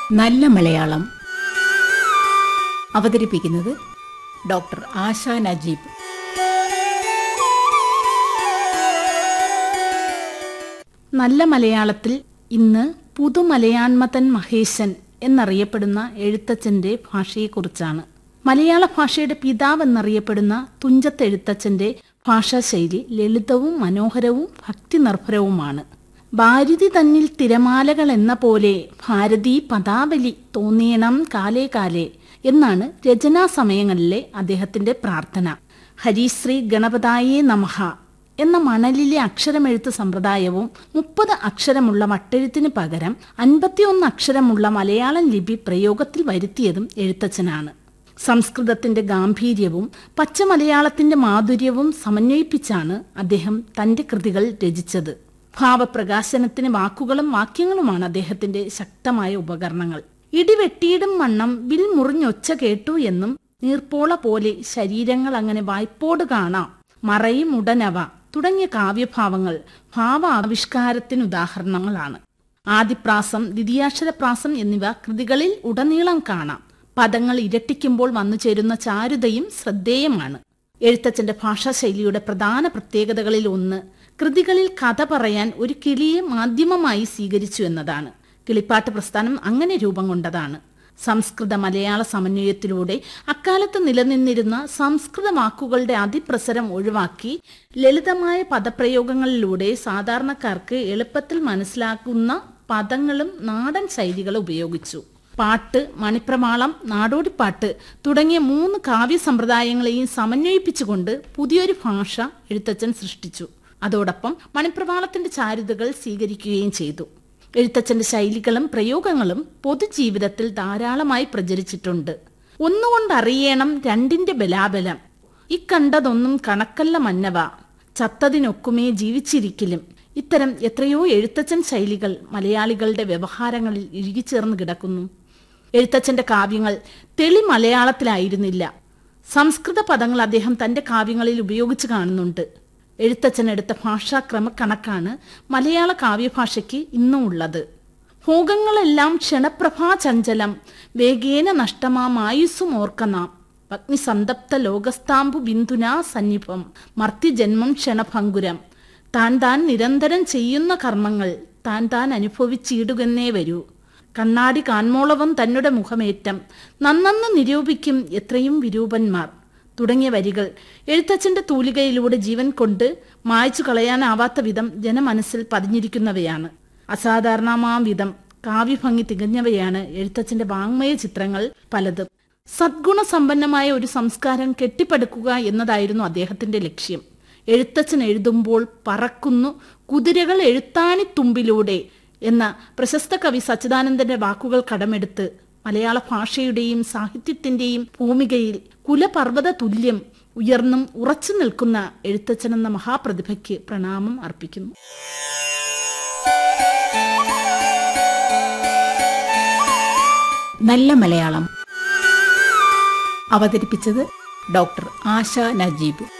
നല്ല മലയാളം അവതരിപ്പിക്കുന്നത് ഡോക്ടർ ആശ നജീബ് നല്ല മലയാളത്തിൽ ഇന്ന് പുതുമലയാൺമതൻ മഹേശൻ എന്നറിയപ്പെടുന്ന എഴുത്തച്ഛന്റെ ഭാഷയെക്കുറിച്ചാണ് മലയാള ഭാഷയുടെ പിതാവ് എന്നറിയപ്പെടുന്ന തുഞ്ചത്ത് എഴുത്തച്ഛന്റെ ഭാഷാശൈലി ലളിതവും മനോഹരവും ഭക്തിനിർഭരവുമാണ് ഭാരതി തന്നിൽ തിരമാലകൾ എന്ന പോലെ ഭാരതീ പദാവലി തോന്നിയണം കാലേ കാലേ എന്നാണ് രചനാ സമയങ്ങളിലെ അദ്ദേഹത്തിന്റെ പ്രാർത്ഥന ഹരിശ്രീ ഗണപതായേ നമഃ എന്ന മണലിലെ അക്ഷരമെഴുത്ത് സമ്പ്രദായവും മുപ്പത് അക്ഷരമുള്ള വട്ടെഴുത്തിന് പകരം അൻപത്തിയൊന്ന് അക്ഷരമുള്ള മലയാളം ലിപി പ്രയോഗത്തിൽ വരുത്തിയതും എഴുത്തച്ഛനാണ് സംസ്കൃതത്തിന്റെ ഗാംഭീര്യവും പച്ചമലയാളത്തിന്റെ മാധുര്യവും സമന്വയിപ്പിച്ചാണ് അദ്ദേഹം തന്റെ കൃതികൾ രചിച്ചത് ഭാവപ്രകാശനത്തിന് വാക്കുകളും വാക്യങ്ങളുമാണ് അദ്ദേഹത്തിന്റെ ശക്തമായ ഉപകരണങ്ങൾ ഇടിവെട്ടിയിടും വണ്ണം വിൽ മുറിഞ്ഞൊച്ച കേട്ടു എന്നും നീർപ്പോള പോലെ ശരീരങ്ങൾ അങ്ങനെ വായ്പോട് കാണാം മറയും ഉടനവ തുടങ്ങിയ കാവ്യഭാവങ്ങൾ ഭാവ ആവിഷ്കാരത്തിന് ഉദാഹരണങ്ങളാണ് ആദിപ്രാസം ദ്വിതീയാക്ഷരപ്രാസം എന്നിവ കൃതികളിൽ ഉടനീളം കാണാം പദങ്ങൾ ഇരട്ടിക്കുമ്പോൾ വന്നു ചേരുന്ന ചാരുതയും ശ്രദ്ധേയമാണ് എഴുത്തച്ഛന്റെ ഭാഷാശൈലിയുടെ പ്രധാന പ്രത്യേകതകളിൽ ഒന്ന് കൃതികളിൽ കഥ പറയാൻ ഒരു കിളിയെ മാധ്യമമായി സ്വീകരിച്ചു എന്നതാണ് കിളിപ്പാട്ട് പ്രസ്ഥാനം അങ്ങനെ രൂപം കൊണ്ടതാണ് സംസ്കൃത മലയാള സമന്വയത്തിലൂടെ അക്കാലത്ത് നിലനിന്നിരുന്ന സംസ്കൃത വാക്കുകളുടെ അതിപ്രസരം ഒഴിവാക്കി ലളിതമായ പദപ്രയോഗങ്ങളിലൂടെ സാധാരണക്കാർക്ക് എളുപ്പത്തിൽ മനസ്സിലാക്കുന്ന പദങ്ങളും നാടൻ ശൈലികളും ഉപയോഗിച്ചു പാട്ട് മണിപ്രമാളം നാടോടിപ്പാട്ട് തുടങ്ങിയ മൂന്ന് കാവ്യ സമ്പ്രദായങ്ങളെയും സമന്വയിപ്പിച്ചുകൊണ്ട് പുതിയൊരു ഭാഷ എഴുത്തച്ഛൻ സൃഷ്ടിച്ചു അതോടൊപ്പം മണിപ്രമാളത്തിന്റെ ചാരുതകൾ സ്വീകരിക്കുകയും ചെയ്തു എഴുത്തച്ഛന്റെ ശൈലികളും പ്രയോഗങ്ങളും പൊതുജീവിതത്തിൽ ധാരാളമായി പ്രചരിച്ചിട്ടുണ്ട് ഒന്നുകൊണ്ടറിയണം രണ്ടിന്റെ ബലാബലം ഇക്കണ്ടതൊന്നും കണക്കല്ല മന്നവ ചത്തതിനൊക്കുമേ ജീവിച്ചിരിക്കലും ഇത്തരം എത്രയോ എഴുത്തച്ഛൻ ശൈലികൾ മലയാളികളുടെ വ്യവഹാരങ്ങളിൽ ഇഴുകിച്ചേർന്ന് കിടക്കുന്നു എഴുത്തച്ഛന്റെ കാവ്യങ്ങൾ തെളി മലയാളത്തിലായിരുന്നില്ല സംസ്കൃത പദങ്ങൾ അദ്ദേഹം തന്റെ കാവ്യങ്ങളിൽ ഉപയോഗിച്ച് കാണുന്നുണ്ട് എഴുത്തച്ഛൻ എടുത്ത ഭാഷാക്രമക്കണക്കാണ് മലയാള കാവ്യഭാഷയ്ക്ക് ഇന്നും ഉള്ളത് ഭോഗങ്ങളെല്ലാം ക്ഷണപ്രഭാചഞ്ചലം വേഗേന നഷ്ടമാമായുസ്സും ഓർക്കനാം അഗ്നിസന്തപ്ത ലോകസ്താംബു ബിന്ദുനാ സന്നിഭം മർത്യജന്മം ക്ഷണഭങ്കുരം താൻ താൻ നിരന്തരം ചെയ്യുന്ന കർമ്മങ്ങൾ താൻ താൻ അനുഭവിച്ചിടുകന്നേ വരൂ കണ്ണാടി കാൺമോളവും തന്നുടെ മുഖമേറ്റം നന്നെന്ന് നിരൂപിക്കും എത്രയും വിരൂപന്മാർ തുടങ്ങിയ വരികൾ എഴുത്തച്ഛന്റെ തൂലികയിലൂടെ ജീവൻ കൊണ്ട് മായ്ച്ചു കളയാനാവാത്ത വിധം ജനമനസ്സിൽ പതിഞ്ഞിരിക്കുന്നവയാണ് അസാധാരണമാം വിധം കാവ്യഭംഗി തികഞ്ഞവയാണ് എഴുത്തച്ഛന്റെ വാങ്മയ ചിത്രങ്ങൾ പലതും സദ്ഗുണസമ്പന്നമായ ഒരു സംസ്കാരം കെട്ടിപ്പടുക്കുക എന്നതായിരുന്നു അദ്ദേഹത്തിന്റെ ലക്ഷ്യം എഴുത്തച്ഛൻ എഴുതുമ്പോൾ പറക്കുന്നു കുതിരകൾ എഴുത്താണിത്തുമ്പിലൂടെ എന്ന പ്രശസ്ത കവി സച്ചിദാനന്ദന്റെ വാക്കുകൾ കടമെടുത്ത് മലയാള ഭാഷയുടെയും സാഹിത്യത്തിന്റെയും ഭൂമികയിൽ കുലപർവ്വത തുല്യം ഉയർന്നും ഉറച്ചു നിൽക്കുന്ന എഴുത്തച്ഛനെന്ന മഹാപ്രതിഭയ്ക്ക് പ്രണാമം അർപ്പിക്കുന്നു നല്ല മലയാളം അവതരിപ്പിച്ചത് ഡോക്ടർ ആശ നജീബ്